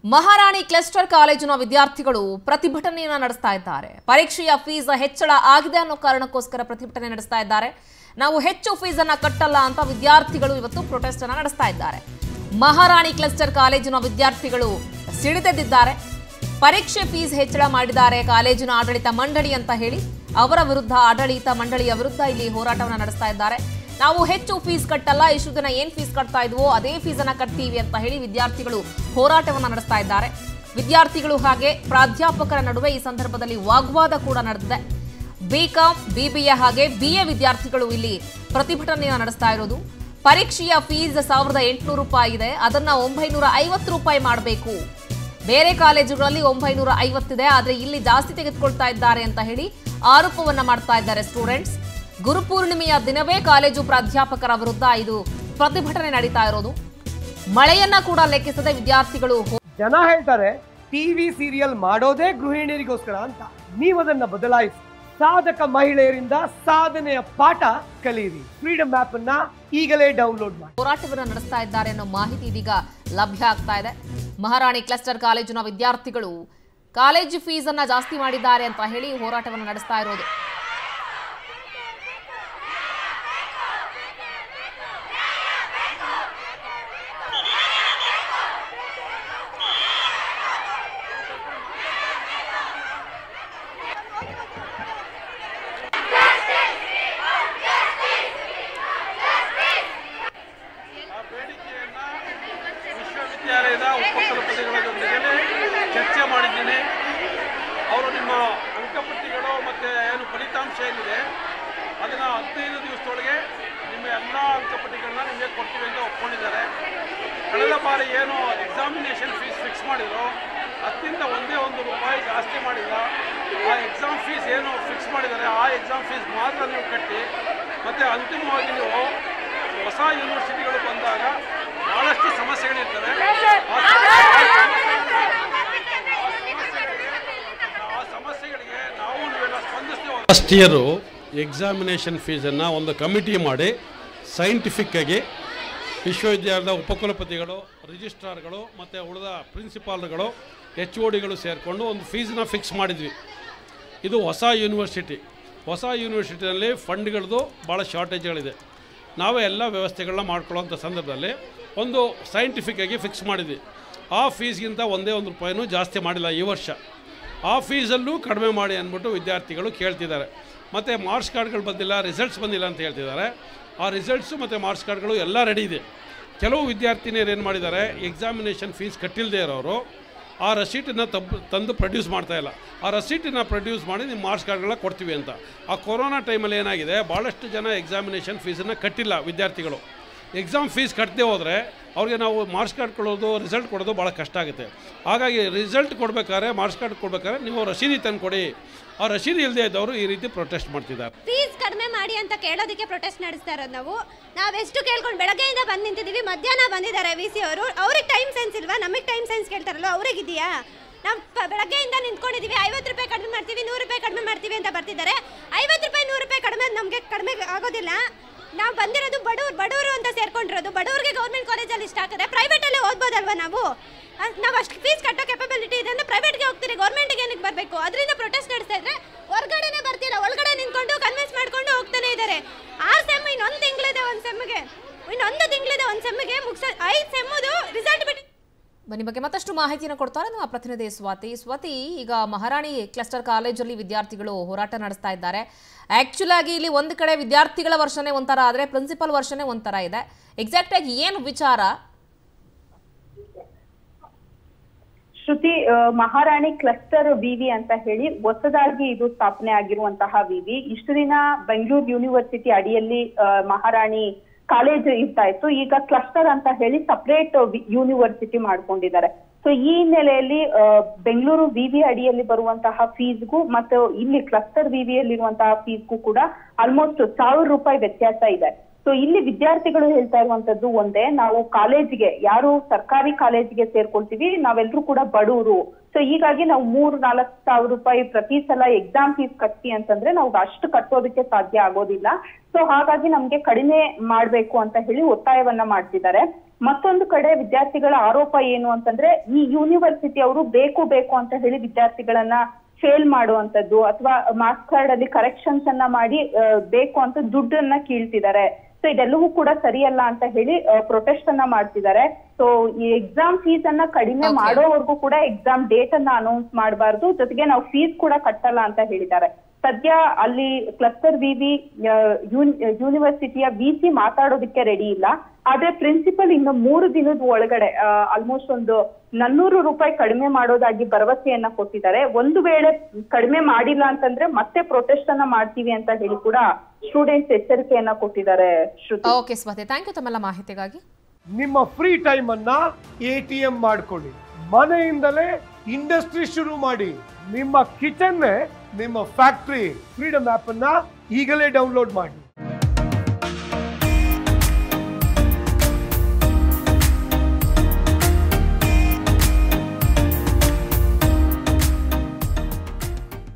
ಮಹಾರಾಣಿ cluster ಕಾಲೇಜಿನ ವಿದ್ಯಾರ್ಥಿಗಳು ಪ್ರತಿಭಟನೆಯನ್ನ ನಡೆಸ್ತಾ ಇದ್ದಾರೆ ಪರೀಕ್ಷೆಯ ಫೀಸ್ ಹೆಚ್ಚಳ ಆಗಿದೆ ಅನ್ನೋ ಕಾರಣಕ್ಕೋಸ್ಕರ ಪ್ರತಿಭಟನೆ ನಡೆಸ್ತಾ ಇದ್ದಾರೆ ನಾವು ಹೆಚ್ಚು ಫೀಸ್ ಅನ್ನ ಕಟ್ಟಲ್ಲ ಅಂತ ವಿದ್ಯಾರ್ಥಿಗಳು ಇವತ್ತು ಪ್ರೊಟೆಸ್ಟ್ ಅನ್ನ ನಡೆಸ್ತಾ ಇದ್ದಾರೆ ಮಹಾರಾಣಿ ಕ್ಲಸ್ಟರ್ ಕಾಲೇಜಿನ ವಿದ್ಯಾರ್ಥಿಗಳು ಸಿಡಿದೆದ್ದಿದ್ದಾರೆ ಪರೀಕ್ಷೆ ಫೀಸ್ ಹೆಚ್ಚಳ ಮಾಡಿದ್ದಾರೆ ಕಾಲೇಜಿನ ಆಡಳಿತ ಮಂಡಳಿ ಅಂತ ಹೇಳಿ ಅವರ ವಿರುದ್ಧ ಆಡಳಿತ ಮಂಡಳಿಯ ವಿರುದ್ಧ ಇಲ್ಲಿ ಹೋರಾಟವನ್ನ ನಡೆಸ್ತಾ ಇದ್ದಾರೆ ನಾವು ಹೆಚ್ಚು ಫೀಸ್ ಕಟ್ಟಲ್ಲ ಇಷ್ಟು ದಿನ ಏನ್ ಫೀಸ್ ಕಟ್ತಾ ಇದ್ವೋ ಅದೇ ಫೀಸ್ ಅನ್ನ ಕಟ್ತೀವಿ ಅಂತ ಹೇಳಿ ವಿದ್ಯಾರ್ಥಿಗಳು ಹೋರಾಟವನ್ನ ನಡೆಸ್ತಾ ಇದ್ದಾರೆ ವಿದ್ಯಾರ್ಥಿಗಳು ಹಾಗೆ ಪ್ರಾಧ್ಯಾಪಕರ ನಡುವೆ ಈ ಸಂದರ್ಭದಲ್ಲಿ ವಾಗ್ವಾದ ಕೂಡ ನಡೆದಿದೆ ಬಿಕಾಂ ಬಿಬಿಎ ಹಾಗೆ ಬಿಎ ವಿದ್ಯಾರ್ಥಿಗಳು ಇಲ್ಲಿ ಪ್ರತಿಭಟನೆಯನ್ನು ನಡೆಸ್ತಾ ಇರೋದು ಪರೀಕ್ಷೆಯ ಫೀಸ್ ಸಾವಿರದ ಎಂಟುನೂರು ರೂಪಾಯಿ ಇದೆ ಅದನ್ನ ಒಂಬೈನೂರ ಐವತ್ತು ರೂಪಾಯಿ ಮಾಡಬೇಕು ಬೇರೆ ಕಾಲೇಜುಗಳಲ್ಲಿ ಒಂಬೈನೂರ ಐವತ್ತಿದೆ ಆದ್ರೆ ಇಲ್ಲಿ ಜಾಸ್ತಿ ತೆಗೆದುಕೊಳ್ತಾ ಇದ್ದಾರೆ ಅಂತ ಹೇಳಿ ಆರೋಪವನ್ನ ಮಾಡ್ತಾ ಇದ್ದಾರೆ ಸ್ಟೂಡೆಂಟ್ಸ್ ಗುರುಪೂರ್ಣಿಮೆಯ ದಿನವೇ ಕಾಲೇಜು ಪ್ರಾಧ್ಯಾಪಕರ ವಿರುದ್ಧ ಇದು ಪ್ರತಿಭಟನೆ ನಡೀತಾ ಇರೋದು ಮಳೆಯನ್ನ ಕೂಡ ಲೆಕ್ಕಿಸದೆ ವಿದ್ಯಾರ್ಥಿಗಳು ಹೋ- ಜನ ಹೇಳ್ತಾರೆ ಟಿವಿ ಸೀರಿಯಲ್ ಮಾಡೋದೇ ಗೃಹಿಣಿಯರಿಗೋಸ್ಕರ ಅಂತ ನೀವದನ್ನ ಬದಲಾಯಿಸಿ ಸಾಧಕ ಮಹಿಳೆಯರಿಂದ ಸಾಧನೆಯ ಪಾಠ ಕಲಿಯಿರಿ ಫ್ರೀಡಮ್ ಆಪ್ ಅನ್ನ ಈಗಲೇ ಡೌನ್ಲೋಡ್ ಮಾಡಿ ಹೋರಾಟವನ್ನು ನಡೆಸ್ತಾ ಇದ್ದಾರೆ ಅನ್ನೋ ಮಾಹಿತಿ ಇದೀಗ ಲಭ್ಯ ಆಗ್ತಾ ಇದೆ ಮಹಾರಾಣಿ ಕ್ಲಸ್ಟರ್ ಕಾಲೇಜಿನ ವಿದ್ಯಾರ್ಥಿಗಳು ಕಾಲೇಜು ಫೀಸ್ ಅನ್ನ ಜಾಸ್ತಿ ಮಾಡಿದ್ದಾರೆ ಅಂತ ಹೇಳಿ ಹೋರಾಟವನ್ನು ನಡೆಸ್ತಾ ಇರೋದು ಆ ಬೇಡಿಕೆಯನ್ನ ವಿಶ್ವವಿದ್ಯಾಲಯದ ಉಪಕುಲಪತಿಗಳ ಜೊತೆಗೆ ಚರ್ಚೆ ಮಾಡಿದ್ದೀನಿ ಅವರು ನಿಮ್ಮ ಅಂಕಪಟ್ಟಿಗಳು ಮತ್ತು ಏನು ಫಲಿತಾಂಶ ಏನಿದೆ ಅದನ್ನು ಹದಿನೈದು ದಿವಸದೊಳಗೆ ನಿಮ್ಮ ಎಲ್ಲ ಅಂಕಪಟ್ಟಿಗಳನ್ನ ನಿಮಗೆ ಕೊಡ್ತೀವಿ ಅಂತ ಒಪ್ಕೊಂಡಿದ್ದಾರೆ ಕಳೆದ ಬಾರಿ ಏನು ಎಕ್ಸಾಮಿನೇಷನ್ ಫೀಸ್ ಫಿಕ್ಸ್ ಮಾಡಿದ್ರು ಅದಕ್ಕಿಂತ ಒಂದೇ ಒಂದು ರೂಪಾಯಿ ಜಾಸ್ತಿ ಮಾಡಿಲ್ಲ ಆ ಎಕ್ಸಾಮ್ ಫೀಸ್ ಏನು ಫಿಕ್ಸ್ ಮಾಡಿದ್ದಾರೆ ಆ ಎಕ್ಸಾಮ್ ಫೀಸ್ ಮಾತ್ರ ನೀವು ಕಟ್ಟಿ ಮತ್ತು ಅಂತಿಮವಾಗಿ ನೀವು ಹೊಸ ಯೂನಿವರ್ಸಿಟಿಗಳು ಬಂದಾಗ ಬಹಳಷ್ಟು ಸಮಸ್ಯೆಗಳಿರ್ತವೆ ಆ ಆ ಸಮಸ್ಯೆಗಳಿಗೆ ನಾವು ನೀವೆಲ್ಲ ಸ್ಪಂದಿಸ್ತೇವೆ ಲಾಸ್ಟ್ ಇಯರು ಎಕ್ಸಾಮಿನೇಷನ್ ಫೀಸನ್ನು ಒಂದು ಕಮಿಟಿ ಮಾಡಿ ಸೈಂಟಿಫಿಕ್ ಆಗಿ ವಿಶ್ವವಿದ್ಯಾಲಯದ ಉಪಕುಲಪತಿಗಳು ರಿಜಿಸ್ಟ್ರಾರ್ಗಳು ಮತ್ತು ಉಳಿದ ಪ್ರಿನ್ಸಿಪಾಲ್ಗಳು ಎಚ್ ಒ ಡಿಗಳು ಸೇರಿಕೊಂಡು ಒಂದು ಫೀಸನ್ನ ಫಿಕ್ಸ್ ಮಾಡಿದ್ವಿ ಇದು ಹೊಸ ಯೂನಿವರ್ಸಿಟಿ ಹೊಸ ಯೂನಿವರ್ಸಿಟಿಯಲ್ಲಿ ಫಂಡ್ಗಳದ್ದು ಭಾಳ ಶಾರ್ಟೇಜ್ಗಳಿದೆ ನಾವೇ ಎಲ್ಲ ವ್ಯವಸ್ಥೆಗಳನ್ನ ಮಾಡ್ಕೊಳ್ಳೋಂಥ ಸಂದರ್ಭದಲ್ಲಿ ಒಂದು ಸೈಂಟಿಫಿಕ್ ಆಗಿ ಫಿಕ್ಸ್ ಮಾಡಿದ್ವಿ ಆ ಫೀಸ್ಗಿಂತ ಒಂದೇ ಒಂದು ರೂಪಾಯಿನೂ ಜಾಸ್ತಿ ಮಾಡಿಲ್ಲ ಈ ವರ್ಷ ಆ ಫೀಸಲ್ಲೂ ಕಡಿಮೆ ಮಾಡಿ ಅಂದ್ಬಿಟ್ಟು ವಿದ್ಯಾರ್ಥಿಗಳು ಕೇಳ್ತಿದ್ದಾರೆ ಮತ್ತು ಮಾರ್ಕ್ಸ್ ಕಾರ್ಡ್ಗಳು ಬಂದಿಲ್ಲ ರಿಸಲ್ಟ್ಸ್ ಬಂದಿಲ್ಲ ಅಂತ ಹೇಳ್ತಿದ್ದಾರೆ ಆ ರಿಸಲ್ಟ್ಸು ಮತ್ತು ಮಾರ್ಕ್ಸ್ ಕಾರ್ಡ್ಗಳು ಎಲ್ಲ ರೆಡಿ ಇದೆ ಕೆಲವು ವಿದ್ಯಾರ್ಥಿನಿಯರು ಏನು ಮಾಡಿದ್ದಾರೆ ಎಕ್ಸಾಮಿನೇಷನ್ ಫೀಸ್ ಕಟ್ಟಿಲ್ಲದೆ ಇರೋರು ಆ ರಸೀಟನ್ನು ತಪ್ಪು ತಂದು ಪ್ರೊಡ್ಯೂಸ್ ಮಾಡ್ತಾ ಇಲ್ಲ ಆ ರಸೀಟನ್ನು ಪ್ರೊಡ್ಯೂಸ್ ಮಾಡಿ ನಿಮ್ಮ ಮಾರ್ಕ್ಸ್ ಕಾರ್ಡ್ಗಳನ್ನ ಕೊಡ್ತೀವಿ ಅಂತ ಆ ಕೊರೋನಾ ಟೈಮಲ್ಲಿ ಏನಾಗಿದೆ ಭಾಳಷ್ಟು ಜನ ಎಕ್ಸಾಮಿನೇಷನ್ ಫೀಸನ್ನು ಕಟ್ಟಿಲ್ಲ ವಿದ್ಯಾರ್ಥಿಗಳು ಎಕ್ಸಾಮ್ ಫೀಸ್ ಕಟ್ಟದೆ ಹೋದರೆ ಅವ್ರಿಗೆ ನಾವು ಮಾರ್ಕ್ಸ್ ಕಾರ್ಡ್ ಕೊಡೋದು ರಿಸಲ್ಟ್ ಕೊಡೋದು ಭಾಳ ಕಷ್ಟ ಆಗುತ್ತೆ ಹಾಗಾಗಿ ರಿಸಲ್ಟ್ ಕೊಡ್ಬೇಕಾದ್ರೆ ಮಾರ್ಕ್ಸ್ ಕಾರ್ಡ್ ಕೊಡ್ಬೇಕಾದ್ರೆ ನೀವು ರಸೀದಿ ತಂದು ಕೊಡಿ ಆ ರಸೀದಿ ಇಲ್ಲದೆ ಇದ್ದವರು ಈ ರೀತಿ ಪ್ರೊಟೆಸ್ಟ್ ಮಾಡ್ತಿದ್ದಾರೆ ಫೀಸ್ ಕಡಿಮೆ ಮಾಡಿ ಅಂತ ಕೇಳೋದಕ್ಕೆ ಪ್ರೊಟೆಸ್ಟ್ ನಡೆಸ್ತಾ ಇರೋದು ನಾವು ನಾವೆಷ್ಟು ಕೇಳ್ಕೊಂಡು ಬೆಳಗ್ಗೆಯಿಂದ ಬಂದು ನಿಂತಿದ್ದೀವಿ ಮಧ್ಯಾಹ್ನ ಬಂದಿದ್ದಾರೆ ವಿ ಸಿ ಅವರು ಅವ್ರಿಗೆ ಟೈಮ್ ಸೆನ್ಸ್ ಇಲ್ವಾ ನಮಗೆ ಟೈಮ್ ಸೆನ್ಸ್ ಕೇಳ್ತಾರಲ್ಲ ಅವ್ರಿಗಿದೆಯಾ ನಾವು ಪ- ಬೆಳಗ್ಗೆಯಿಂದ ನಿಂತ್ಕೊಂಡಿದ್ದೀವಿ ಐವತ್ತು ರೂಪಾಯಿ ಕಡಿಮೆ ಮಾಡ್ತೀವಿ ನೂರು ರೂಪಾಯಿ ಕಡಿಮೆ ಮಾಡ್ತೀವಿ ಅಂತ ಬರ್ತಿದ್ದಾರೆ ಐವತ್ತು ರೂಪಾಯಿ ನೂರು ರೂಪಾಯಿ ಕಡಿಮೆ ನಮಗೆ ಕಡಿಮೆ ಆಗೋದಿಲ್ಲ ನಾವು ಬಂದಿರೋದು ಬಡವ್ರು ಬಡವರು ಅಂತ ಸೇರ್ಕೊಂಡಿರೋದು ಬಡವ್ರಿಗೆ ಗೌರ್ಮೆಂಟ್ ಕಾಲೇಜಲ್ಲಿ ಇಷ್ಟ ಆಗ್ತದೆ ಪ್ರೈವೇಟಲ್ಲೇ ಓದ್ಬೋದಲ್ವಾ ನಾವು ಅದ್- ನಾವು ಅಷ್ಟು ಫೀಸ್ ಕಟ್ಟೋ ಕೆಪಬಿಲಿಟಿ ಇದೆ ಅಂದ್ರೆ ಪ್ರೈವೇಟ್ಗೆ ಹೋಗ್ತೀರಿ ಗೌರ್ಮೆಂಟ್ಗೆ ಏನಕ್ಕೆ ಬರಬೇಕು ಅದರಿಂದ ಪ್ರೊಟೆಸ್ಟ್ ನಡೆಸ್ತಾ ಇದ್ರೆ ಹೊರಗಡೆನೆ ಬರ್ತಿಲ್ಲ ಒಳಗಡೆ ನಿಂತ್ಕೊಂಡು ಕನ್ವಿನ್ಸ್ ಮಾಡ್ಕೊಂಡು ಹೋಗ್ತಾನೆ ಇದ್ದಾರೆ ಆರು ಸೆಮ್ ಇನ್ನೊಂದು ತಿಂಗಳಿದೆ ಒಂದು ಸೆಮ್ಗೆ ಇನ್ನೊಂದು ತಿಂಗಳಿದೆ ಒಂದು ಸೆಮ್ಗೆ ಮುಗಿಸ ಐದು ಸೆಮ್ಮದು ರಿಸಲ್ಟ್ ಬಿಟ್ಟು ಬನ್ನಿ ಬಗ್ಗೆ ಮತ್ತಷ್ಟು ಮಾಹಿತಿಯನ್ನು ಕೊಡ್ತಾರೆ ನಮ್ಮ ಪ್ರತಿನಿಧಿ ಸ್ವಾತಿ ಸ್ವಾತಿ ಈಗ ಮಹಾರಾಣಿ ಕ್ಲಸ್ಟರ್ ಕಾಲೇಜಲ್ಲಿ ವಿದ್ಯಾರ್ಥಿಗಳು ಹೋರಾಟ ನಡೆಸ್ತಾ ಇದ್ದಾರೆ ಆಕ್ಚುಲ್ ಆಗಿ ಇಲ್ಲಿ ಒಂದು ಕಡೆ ವಿದ್ಯಾರ್ಥಿಗಳ ವರ್ಷನೇ ಒಂಥರ ಆದರೆ ಪ್ರಿನ್ಸಿಪಲ್ ವರ್ಷನೇ ಒಂಥರ ಇದೆ ಎಕ್ಸಾಕ್ಟ್ ಆಗಿ ಏನು ವಿಚಾರ ಶ್ರುತಿ ಆ, ಮಹಾರಾಣಿ ಕ್ಲಸ್ಟರ್ ವಿವಿ ಅಂತ ಹೇಳಿ ಹೊಸದಾಗಿ ಇದು ಸ್ಥಾಪನೆ ಆಗಿರುವಂತಹ ವಿವಿ ಇಷ್ಟು ದಿನ ಬೆಂಗಳೂರು ಯೂನಿವರ್ಸಿಟಿ ಅಡಿಯಲ್ಲಿ ಆ, ಮಹಾರಾಣಿ ಕಾಲೇಜ್ ಇರ್ತಾ ಇತ್ತು ಈಗ ಕ್ಲಸ್ಟರ್ ಅಂತ ಹೇಳಿ ಸಪರೇಟ್ ಯೂನಿವರ್ಸಿಟಿ ಮಾಡ್ಕೊಂಡಿದ್ದಾರೆ ಸೊ ಈ ಹಿನ್ನೆಲೆಯಲ್ಲಿ ಆ, ಬೆಂಗಳೂರು ವಿವಿ ಅಡಿಯಲ್ಲಿ ಬರುವಂತಹ ಫೀಸ್ಗೂ ಮತ್ತು ಇಲ್ಲಿ ಕ್ಲಸ್ಟರ್ ವಿವಿಯಲ್ಲಿರುವಂತಹ ಫೀಸ್ಗೂ ಕೂಡ ಆಲ್ಮೋಸ್ಟ್ ಸಾವಿರ ರೂಪಾಯಿ ವ್ಯತ್ಯಾಸ ಇದೆ ಸೊ ಇಲ್ಲಿ ವಿದ್ಯಾರ್ಥಿಗಳು ಹೇಳ್ತಾ ಇರುವಂತದ್ದು ಒಂದೇ ನಾವು ಕಾಲೇಜಿಗೆ ಯಾರು ಸರ್ಕಾರಿ ಕಾಲೇಜಿಗೆ ಸೇರ್ಕೊಳ್ತೀವಿ ನಾವೆಲ್ಲರೂ ಕೂಡ ಬಡವರು ಸೊ ಹೀಗಾಗಿ ನಾವು ಮೂರು ನಾಲ್ಕು ಸಾವಿರ ರೂಪಾಯಿ ಪ್ರತಿ ಸಲ ಎಕ್ಸಾಮ್ ಫೀಸ್ ಕಟ್ಟಿ ಅಂತಂದ್ರೆ ನಾವು ಅಷ್ಟು ಕಟ್ಟೋದಕ್ಕೆ ಸಾಧ್ಯ ಆಗೋದಿಲ್ಲ ಸೊ ಹಾಗಾಗಿ ನಮ್ಗೆ ಕಡಿಮೆ ಮಾಡ್ಬೇಕು ಅಂತ ಹೇಳಿ ಒತ್ತಾಯವನ್ನ ಮಾಡ್ತಿದ್ದಾರೆ ಮತ್ತೊಂದು ಕಡೆ ವಿದ್ಯಾರ್ಥಿಗಳ ಆರೋಪ ಏನು ಅಂತಂದ್ರೆ ಈ ಯೂನಿವರ್ಸಿಟಿ ಅವರು ಬೇಕು ಬೇಕು ಅಂತ ಹೇಳಿ ವಿದ್ಯಾರ್ಥಿಗಳನ್ನ ಫೇಲ್ ಮಾಡುವಂತದ್ದು ಅಥವಾ ಮಾರ್ಕ್ಸ್ ಕಾರ್ಡ್ ಅಲ್ಲಿ ಕರೆಕ್ಷನ್ಸ್ ಅನ್ನ ಮಾಡಿ ಆ, ಬೇಕು ಅಂತ ದುಡ್ಡನ್ನ ಕೀಳ್ತಿದ್ದಾರೆ ಸೊ ಇದೆಲ್ಲವೂ ಕೂಡ ಸರಿಯಲ್ಲ ಅಂತ ಹೇಳಿ ಪ್ರೊಟೆಸ್ಟ್ ಅನ್ನ ಮಾಡ್ತಿದ್ದಾರೆ ಸೊ ಈ ಎಕ್ಸಾಮ್ ಫೀಸ್ ಅನ್ನ ಕಡಿಮೆ Okay. ಮಾಡೋವರೆಗೂ ಕೂಡ ಎಕ್ಸಾಮ್ ಡೇಟ್ ಅನ್ನ ಅನೌನ್ಸ್ ಮಾಡಬಾರ್ದು ಜೊತೆಗೆ ನಾವು ಫೀಸ್ ಕೂಡ ಕಟ್ಟಲ್ಲ ಅಂತ ಹೇಳಿದ್ದಾರೆ ಸದ್ಯ ಅಲ್ಲಿ ಕ್ಲಸ್ಟರ್ ವಿವಿ ಯೂನಿವರ್ಸಿಟಿಯ ವಿ ಸಿ ಮಾತಾಡೋದಕ್ಕೆ ರೆಡಿ ಇಲ್ಲ ಆದ್ರೆ ಪ್ರಿನ್ಸಿಪಲ್ ಇನ್ನು ಮೂರು ದಿನದ ಒಳಗಡೆ ಆಲ್ಮೋಸ್ಟ್ ಒಂದು ನನ್ನೂರು ರೂಪಾಯಿ ಕಡಿಮೆ ಮಾಡೋದಾಗಿ ಭರವಸೆಯನ್ನ ಕೊಟ್ಟಿದ್ದಾರೆ ಒಂದು ವೇಳೆ ಕಡಿಮೆ ಮಾಡಿಲ್ಲ ಅಂತಂದ್ರೆ ಮತ್ತೆ ಪ್ರೊಟೆಸ್ಟ್ ಅನ್ನ ಮಾಡ್ತೀವಿ ಅಂತ ಹೇಳಿ ಕೂಡ ಸ್ಟೂಡೆಂಟ್ಸ್ ಎಚ್ಚರಿಕೆಯನ್ನ ಕೊಟ್ಟಿದ್ದಾರೆ Shruti okay Swathi thank you ತಮ್ಮೆಲ್ಲ ಮಾಹಿತಿಗಾಗಿ ನಿಮ್ಮ ಫ್ರೀ ಟೈಮ್ ಅನ್ನ ಎ ಟಿ ಎಂ ಮಾಡ್ಕೊಳ್ಳಿ ಮನೆಯಿಂದಲೇ ಇಂಡಸ್ಟ್ರಿ ಶುರು ಮಾಡಿ ನಿಮ್ಮ ಕಿಚನ್ ನಿಮ್ಮ ಫ್ಯಾಕ್ಟ್ರಿ ಫ್ರೀಡಮ್ ಆಪ್ ಅನ್ನ ಈಗಲೇ ಡೌನ್ಲೋಡ್ ಮಾಡಿ